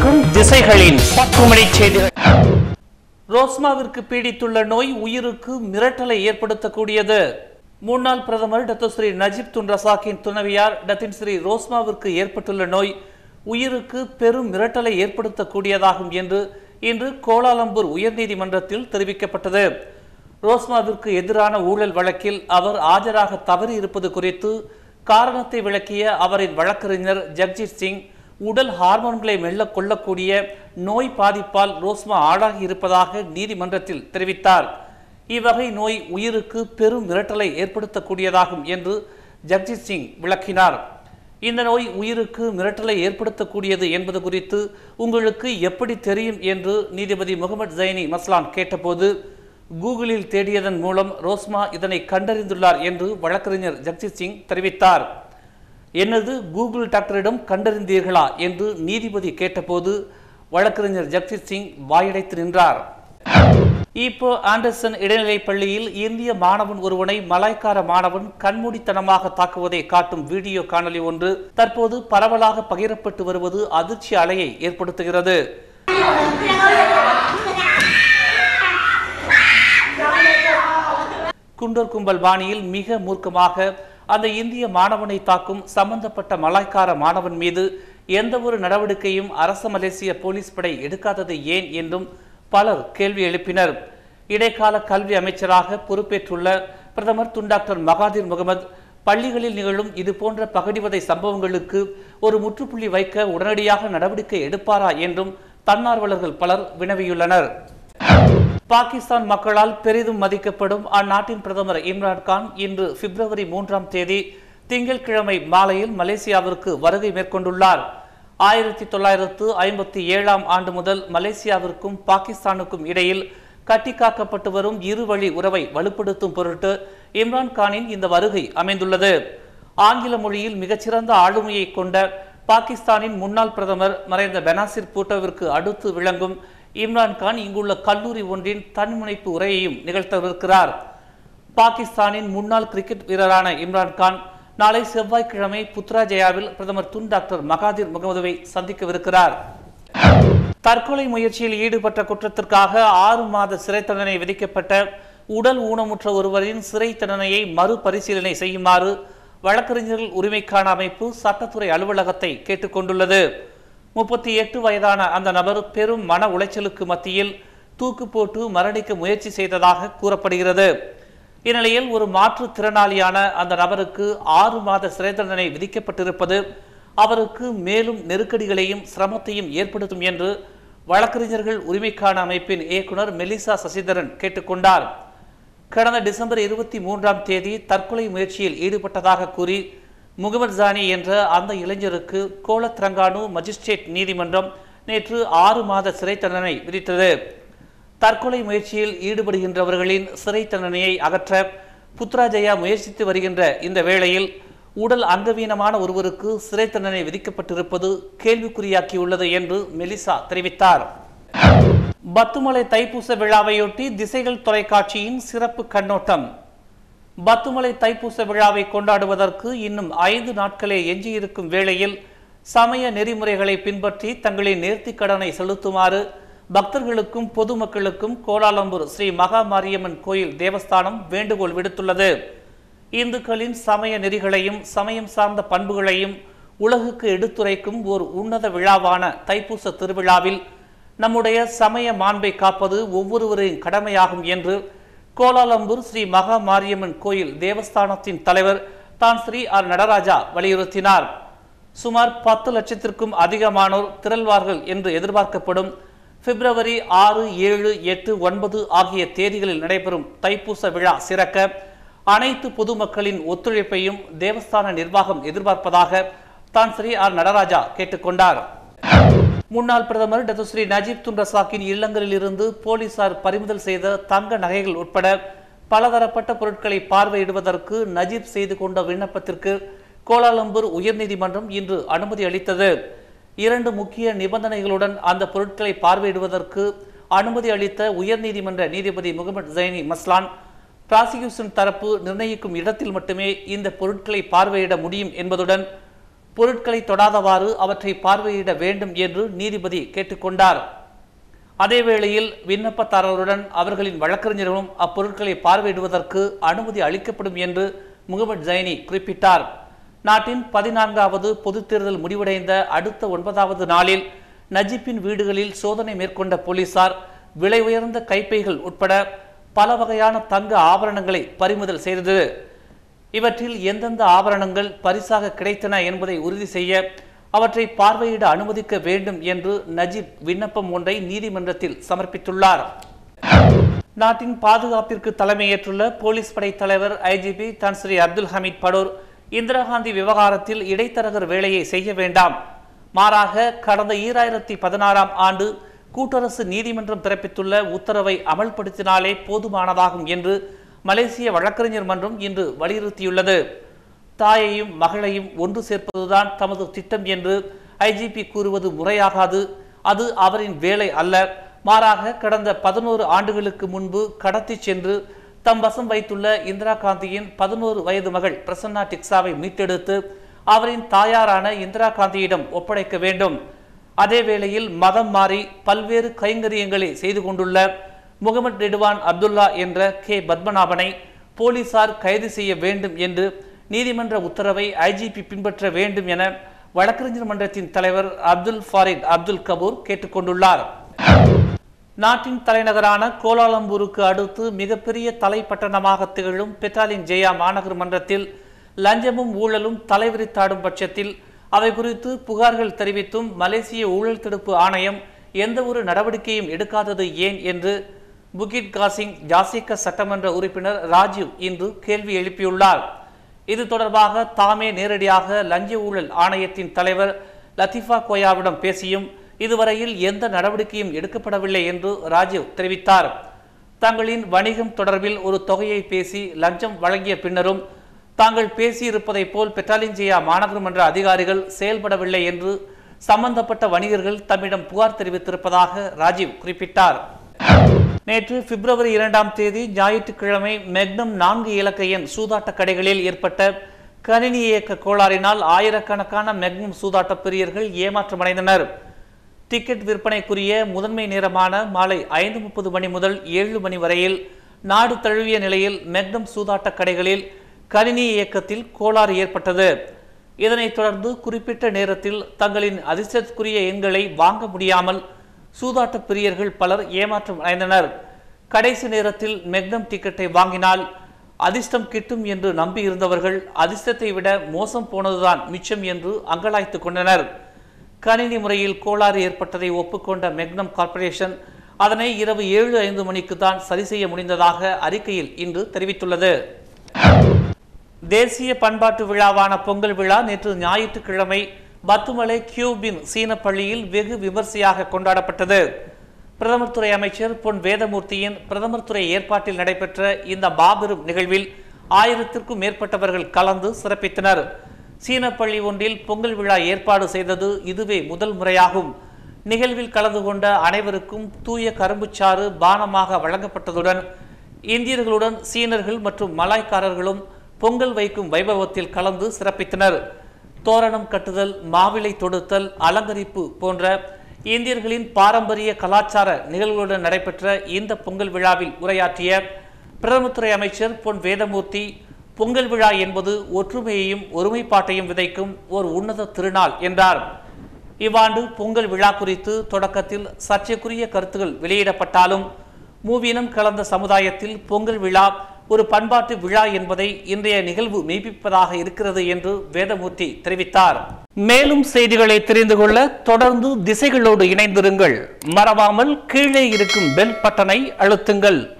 தொடரும் திசைகளின் பக்குமணி செய்திகள் ரோஸ்மாவிற்கு பீடித்துள்ள நோய் உயிருக்கு மிரட்டலை ஏற்படுத்தக்கூடியது முன்னாள் பிரதமர் டாக்டர் ஸ்ரீ நஜீப் துன் ரசாக்கின் துணைவியார் டத்தின் ஸ்ரீ ரோஸ்மாவிற்கு ஏற்பட்டுள்ள நோய் உயிருக்கு பெரும் மிரட்டலை ஏற்படுத்தக்கூடியதாகும் என்று இன்று கோலாலம்பூர் உயர்நீதிமன்றத்தில் தெரிவிக்கப்பட்டது ரோஸ்மாவிற்கு எதிரான ஊழல் வழக்கில் அவர் ஆஜராக தவறி இருப்பது குறித்து காரணத்தை விளக்கிய அவரின் வழக்கறிஞர் ஜக்ஜித் சிங் உடல் ஹார்மோன்களை மெல்ல கொள்ளக்கூடிய நோய் பாதிப்பால் ரோஸ்மா ஆளாகி இருப்பதாக நீதிமன்றத்தில் தெரிவித்தார் இவ்வகை நோய் உயிருக்கு பெரும் மிரட்டலை ஏற்படுத்தக்கூடியதாகும் என்று ஜக்ஜித் சிங் விளக்கினார் இந்த நோய் உயிருக்கு மிரட்டலை ஏற்படுத்தக்கூடியது என்பது குறித்து உங்களுக்கு எப்படி தெரியும் என்று நீதிபதி முகமது ஜைனி மஸ்லான் கேட்டபோது கூகுளில் தேடியதன் மூலம் ரோஸ்மா இதனை கண்டறிந்துள்ளார் என்று வழக்கறிஞர் ஜக்ஜித் சிங் தெரிவித்தார் என்னது கூகுள் டாக்டரிடம் கண்டறிந்தீர்களா என்று நீதிபதி கேட்டபோது வழக்கறிஞர் ஜக்ஜித் சிங் வாயடைத்து நின்றார் இப்போ ஆண்டர்சன் இடைநிலைப் பள்ளியில் இந்திய மாணவன் ஒருவனை மலாய்க்கார மாணவன் கண்மூடித்தனமாக தாக்குவதை காட்டும் வீடியோ காணொளி ஒன்று தற்போது பரவலாக பகிரப்பட்டு வருவது அதிர்ச்சி அலையை ஏற்படுத்துகிறது குண்டர் கும்பல் பாணியில் மிக மூர்க்கமாக அந்த இந்திய மாணவனை தாக்கும் சம்பந்தப்பட்ட மலாய்க்கார மாணவன் மீது எந்த ஒரு நடவடிக்கையும் அரச மலேசிய போலீஸ் படை எடுக்காதது ஏன் என்றும் பலர் கேள்வி எழுப்பினர் இடைக்கால கல்வி அமைச்சராக பொறுப்பேற்றுள்ள பிரதமர் துன் டாக்டர் மகாதீர் முகமது பள்ளிகளில் நிகழும் இது போன்ற பகடிவதை சம்பவங்களுக்கு ஒரு முற்றுப்புள்ளி வைக்க உடனடியாக நடவடிக்கை எடுப்பாரா என்றும் தன்னார்வலர்கள் பலர் வினவியுள்ளனர் பாகிஸ்தான் மக்களால் பெரிதும் மதிக்கப்படும் அந்நாட்டின் பிரதமர் இம்ரான் கான் இன்று பிப்ரவரி மூன்றாம் தேதி திங்கட்கிழமை மாலையில் மலேசியாவிற்கு வருகை மேற்கொண்டுள்ளார் ஆயிரத்தி தொள்ளாயிரத்து ஐம்பத்தி ஏழாம் ஆண்டு முதல் மலேசியாவிற்கும் பாகிஸ்தானுக்கும் இடையில் கட்டிக்காக்கப்பட்டு வரும் இருவழி உறவை வலுப்படுத்தும் பொருட்டு இம்ரான் கானின் இந்த வருகை அமைந்துள்ளது ஆங்கில மொழியில் மிகச்சிறந்த ஆளுமையை கொண்ட பாகிஸ்தானின் முன்னாள் பிரதமர் மறைந்த பெனாசிர் பூட்டோவிற்கு அடுத்து விளங்கும் இம்ரான் கான் இங்குள்ள கல்லூரி ஒன்றின் தன்முனைப்பு உரையையும் நிகழ்த்தவிருக்கிறார் பாகிஸ்தானின் முன்னாள் கிரிக்கெட் வீரரான இம்ரான் கான் நாளை செவ்வாய்க்கிழமை புத்ராஜயாவில் பிரதமர் துன் டாக்டர் மகாதீர் முகமதுவை சந்திக்கவிருக்கிறார் தற்கொலை முயற்சியில் ஈடுபட்ட குற்றத்திற்காக ஆறு மாத சிறை தண்டனை விதிக்கப்பட்ட உடல் ஊனமுற்ற ஒருவரின் சிறை தண்டனையை மறுபரிசீலனை செய்யுமாறு வழக்கறிஞர்கள் உரிமைக்கான அமைப்பு சட்டத்துறை அலுவலகத்தை கேட்டுக்கொண்டுள்ளது முப்பத்தி எட்டு வயதான அந்த நபர் பெரும் மன உளைச்சலுக்கு மத்தியில் தூக்கு போட்டு மரணிக்க முயற்சி செய்ததாக கூறப்படுகிறது இந்நிலையில் ஒரு மாற்றுத்திறனாளியான அந்த நபருக்கு ஆறு மாத சிறை தண்டனை விதிக்கப்பட்டிருப்பது அவருக்கு மேலும் நெருக்கடிகளையும் சிரமத்தையும் ஏற்படுத்தும் என்று வழக்கறிஞர்கள் உரிமைக்கான அமைப்பின் இயக்குனர் மெலிசா சசிதரன் கேட்டுக்கொண்டார் கடந்த டிசம்பர் இருபத்தி மூன்றாம் தேதி தற்கொலை முயற்சியில் ஈடுபட்டதாக கூறி முகமது ஜானி என்ற அந்த இளைஞருக்கு கோலத்ரங்கானு மஜிஸ்ட்ரேட் நீதிமன்றம் நேற்று ஆறு மாத சிறை தண்டனை விதித்தது தற்கொலை முயற்சியில் ஈடுபடுகின்றவர்களின் சிறை தண்டனையை அகற்ற புத்ராஜயா முயற்சித்து வருகின்ற இந்த வேளையில் உடல் அங்கவீனமான ஒருவருக்கு சிறை தண்டனை விதிக்கப்பட்டிருப்பது கேள்விக்குறியாக்கியுள்ளது என்று மெலிசா தெரிவித்தார் பத்துமலை தைப்பூச விழாவையொட்டி திசைகள் தொலைக்காட்சியின் சிறப்பு கண்ணோட்டம் பத்துமலை தைப்பூச விழாவை கொண்டாடுவதற்கு இன்னும் ஐந்து நாட்களே எஞ்சியிருக்கும் வேளையில் சமய நெறிமுறைகளை பின்பற்றி தங்களின் நேர்த்திக் கடனை செலுத்துமாறு பக்தர்களுக்கும் பொதுமக்களுக்கும் கோலாலம்பூர் ஸ்ரீ மகா மாரியம்மன் கோயில் தேவஸ்தானம் வேண்டுகோள் விடுத்துள்ளது இந்துக்களின் சமய நெறிகளையும் சமயம் சார்ந்த பண்புகளையும் உலகுக்கு எடுத்துரைக்கும் ஓர் உன்னத விழாவான தைப்பூச திருவிழாவில் நம்முடைய சமய மாண்பை காப்பது ஒவ்வொருவரின் கடமையாகும் என்று கோலாலம்பூர் ஸ்ரீ மகா மாரியம்மன் கோயில் தேவஸ்தானத்தின் தலைவர் தான் ஸ்ரீ ஆர் நடராஜா வலியுறுத்தினார் சுமார் பத்து லட்சத்திற்கும் அதிகமானோர் திரள்வார்கள் என்று எதிர்பார்க்கப்படும் பிப்ரவரி ஆறு ஏழு எட்டு ஒன்பது ஆகிய தேதிகளில் நடைபெறும் தைப்பூச விழா சிறக்க அனைத்து பொதுமக்களின் ஒத்துழைப்பையும் தேவஸ்தான நிர்வாகம் எதிர்பார்ப்பதாக தான் ஸ்ரீ ஆர் நடராஜா கேட்டுக்கொண்டார் முன்னாள் பிரதமர் டாக்டர் ஸ்ரீ நஜீப் துன் ரசாக்கின் இல்லங்களில் இருந்து போலீசார் பறிமுதல் செய்த தங்க நகைகள் உட்பட பலதரப்பட்ட பொருட்களை பார்வையிடுவதற்கு நஜீப் செய்து கொண்ட விண்ணப்பத்திற்கு கோலாலம்பூர் உயர்நீதிமன்றம் இன்று அனுமதி அளித்தது இரண்டு முக்கிய நிபந்தனைகளுடன் அந்த பொருட்களை பார்வையிடுவதற்கு அனுமதி அளித்த உயர்நீதிமன்ற நீதிபதி முகமது ஜைனி மஸ்லான் பிராசிகியூஷன் தரப்பு நிர்ணயிக்கும் இடத்தில் மட்டுமே இந்த பொருட்களை பார்வையிட முடியும் என்பதுடன் பொருட்களை தொடாதவாறு அவற்றை பார்வையிட வேண்டும் என்று நீதிபதி கேட்டுக்கொண்டார் அதேவேளையில் விண்ணப்பதாரருடன் அவர்களின் வழக்கறிஞர்களும் அப்பொருட்களை பார்வையிடுவதற்கு அனுமதி அளிக்கப்படும் என்று முகமது ஜைனி குறிப்பிட்டார் நாட்டின் பதினான்காவது பொதுத் தேர்தல் முடிவடைந்த அடுத்த ஒன்பதாவது நாளில் நஜீப்பின் வீடுகளில் சோதனை மேற்கொண்ட போலீசார் விலை உயர்ந்த கைப்பைகள் உட்பட பல வகையான தங்க ஆபரணங்களை பறிமுதல் செய்தது இவற்றில் எந்தெந்த ஆபரணங்கள் பரிசாக கிடைத்தன என்பதை உறுதி செய்ய அவற்றை பார்வையிட அனுமதிக்க வேண்டும் என்று நஜீப் விண்ணப்பம் ஒன்றை நீதிமன்றத்தில் சமர்ப்பித்துள்ளார் நாட்டின் பாதுகாப்பிற்கு தலைமையேற்றுள்ள போலீஸ் படை தலைவர் IGP Tan Sri Abdul Hamid Bador Indira Gandhi விவகாரத்தில் இடைத்தரகர் வேலையை செய்ய வேண்டாம் மாறாக கடந்த ஈராயிரத்தி பதினாறாம் ஆண்டு கூட்டரசு நீதிமன்றம் பிறப்பித்துள்ள உத்தரவை அமல்படுத்தினாலே போதுமானதாகும் என்று மலேசிய வழக்கறிஞர் மன்றம் இன்று வலியுறுத்தியுள்ளது தாயையும் மகளையும் ஒன்று சேர்ப்பதுதான் தமது திட்டம் என்று ஐஜிபி கூறுவது முறையாகாது அது அவரின் வேலை அல்ல மாறாக கடந்த பதினோரு ஆண்டுகளுக்கு முன்பு கடத்தி சென்று தம் வசம் வைத்துள்ள இந்திரா காந்தியின் பதினோரு வயது மகள் பிரசன்னா டிக்ஸாவை மீட்டெடுத்து அவரின் தாயாரான இந்திரா காந்தியிடம் ஒப்படைக்க வேண்டும் அதே வேளையில் மதம் மாறி பல்வேறு கைங்கரியங்களை செய்து கொண்டுள்ள முகமது ரெடுவான் அப்துல்லா என்ற கே பத்மநாபனை போலீசார் கைது செய்ய வேண்டும் என்று நீதிமன்ற உத்தரவை ஐஜிபி பின்பற்ற வேண்டும் என வழக்கறிஞர் மன்றத்தின் தலைவர் அப்துல் ஃபாரித் அப்துல் கபூர் கேட்டுக்கொண்டுள்ளார் நாட்டின் தலைநகரான கோலாலம்பூருக்கு அடுத்து மிகப்பெரிய தலைப்பட்டணமாக திகழும் பெட்டாலின் ஜெயா மாநகர் மன்றத்தில் லஞ்சமும் ஊழலும் தலைவிரித்தாடும் பட்சத்தில் அவை குறித்து புகார்கள் தெரிவித்தும் மலேசிய ஊழல் தடுப்பு ஆணையம் எந்த ஒரு நடவடிக்கையும் எடுக்காதது ஏன் என்று புகிட் காசிங் ஜாசிக சட்டமன்ற உறுப்பினர் ராஜீவ் இன்று கேள்வி எழுப்பியுள்ளார் இது தொடர்பாக தாமே நேரடியாக லஞ்ச ஊழல் ஆணையத்தின் தலைவர் லத்திஃபா கோயாவிடம் பேசியும் இதுவரையில் எந்த நடவடிக்கையும் எடுக்கப்படவில்லை என்று ராஜீவ் தெரிவித்தார் தங்களின் வணிகம் தொடர்பில் ஒரு தொகையை பேசி லஞ்சம் வழங்கிய பின்னரும் தாங்கள் பேசியிருப்பதைப் போல் பெட்டாலிஞ்சியா மாநகரமன்ற அதிகாரிகள் செயல்படவில்லை என்று சம்பந்தப்பட்ட வணிகர்கள் தம்மிடம் புகார் தெரிவித்திருப்பதாக ராஜீவ் குறிப்பிட்டார் நேற்று பிப்ரவரி இரண்டாம் தேதி ஞாயிற்றுக்கிழமை மெக்னம் நான்கு இலக்க எண் சூதாட்ட கடைகளில் ஏற்பட்ட கணினி இயக்க கோளாறினால் ஆயிரக்கணக்கான மெக்னம் சூதாட்ட பிரியர்கள் ஏமாற்றமடைந்தனர் டிக்கெட் விற்பனைக்குரிய முதன்மை நேரமான மாலை ஐந்து முப்பது மணி முதல் ஏழு மணி வரையில் நாடு தழுவிய நிலையில் மெக்னம் சூதாட்ட கடைகளில் கணினி இயக்கத்தில் கோளாறு ஏற்பட்டது இதனைத் தொடர்ந்து குறிப்பிட்ட நேரத்தில் தங்களின் அதிர்ஷ்டத்துக்குரிய எண்களை வாங்க முடியாமல் சூதாட்ட பிரியர்கள் பலர் ஏமாற்றம் அடைந்தனர் கடைசி நேரத்தில் மெக்னம் டிக்கெட்டை வாங்கினால் அதிர்ஷ்டம் கிட்டும் என்று நம்பியிருந்தவர்கள் அதிர்ஷ்டத்தை விட மோசம் போனதுதான் மிச்சம் என்று அங்கலாய்த்து கொண்டனர் கணினி முறையில் கோளாறு ஏற்பட்டதை ஒப்புக்கொண்ட மெக்னம் கார்ப்பரேஷன் அதனை இரவு ஏழு ஐந்து மணிக்கு தான் சரி செய்ய முடிந்ததாக அறிக்கையில் இன்று தெரிவித்துள்ளது தேசிய பண்பாட்டு விழாவான பொங்கல் விழா நேற்று ஞாயிற்றுக்கிழமை பத்துமலை கியூபின் சீன பள்ளியில் வெகு விமர்சையாக கொண்டாடப்பட்டது பிரதமர் துறை அமைச்சர் பொன் வேதமூர்த்தியின் பிரதமர் துறை ஏற்பாட்டில் நடைபெற்ற இந்த மாபெரும் நிகழ்வில் ஆயிரத்திற்கும் மேற்பட்டவர்கள் கலந்து சிறப்பித்தனர் சீன பள்ளி ஒன்றில் பொங்கல் விழா ஏற்பாடு செய்தது இதுவே முதல் முறையாகும் நிகழ்வில் கலந்து கொண்ட அனைவருக்கும் தூய கரும்புச்சாறு பானமாக வழங்கப்பட்டதுடன் இந்தியர்களுடன் சீனர்கள் மற்றும் மலாய்க்காரர்களும் பொங்கல் வைக்கும் வைபவத்தில் கலந்து சிறப்பித்தனர் தோரணம் கட்டுதல் மாவிலை தொடுத்தல் அலங்கரிப்பு போன்ற இந்தியர்களின் பாரம்பரிய கலாச்சார நிகழ்வுகளுடன் நடைபெற்ற இந்த பொங்கல் விழாவில் உரையாற்றிய பிரதமர் துறை அமைச்சர் பொன் வேதமூர்த்தி பொங்கல் விழா என்பது ஒற்றுமையையும் ஒருமைப்பாட்டையும் விதைக்கும் ஒரு உன்னத திருநாள் என்றார் இவ்வாண்டு பொங்கல் விழா குறித்து தொடக்கத்தில் சர்ச்சைக்குரிய கருத்துகள் வெளியிடப்பட்டாலும் மூவினம் கலந்த சமுதாயத்தில் பொங்கல் விழா ஒரு பண்பாட்டு விழா என்பதை இன்றைய நிகழ்வு மெய்ப்பிப்பதாக இருக்கிறது என்று வேதமூர்த்தி தெரிவித்தார் மேலும் செய்திகளை தெரிந்து கொள்ள தொடர்ந்து திசைகளோடு இணைந்திருங்கள் மறவாமல் கீழே இருக்கும் பெல் பட்டனை அழுத்துங்கள்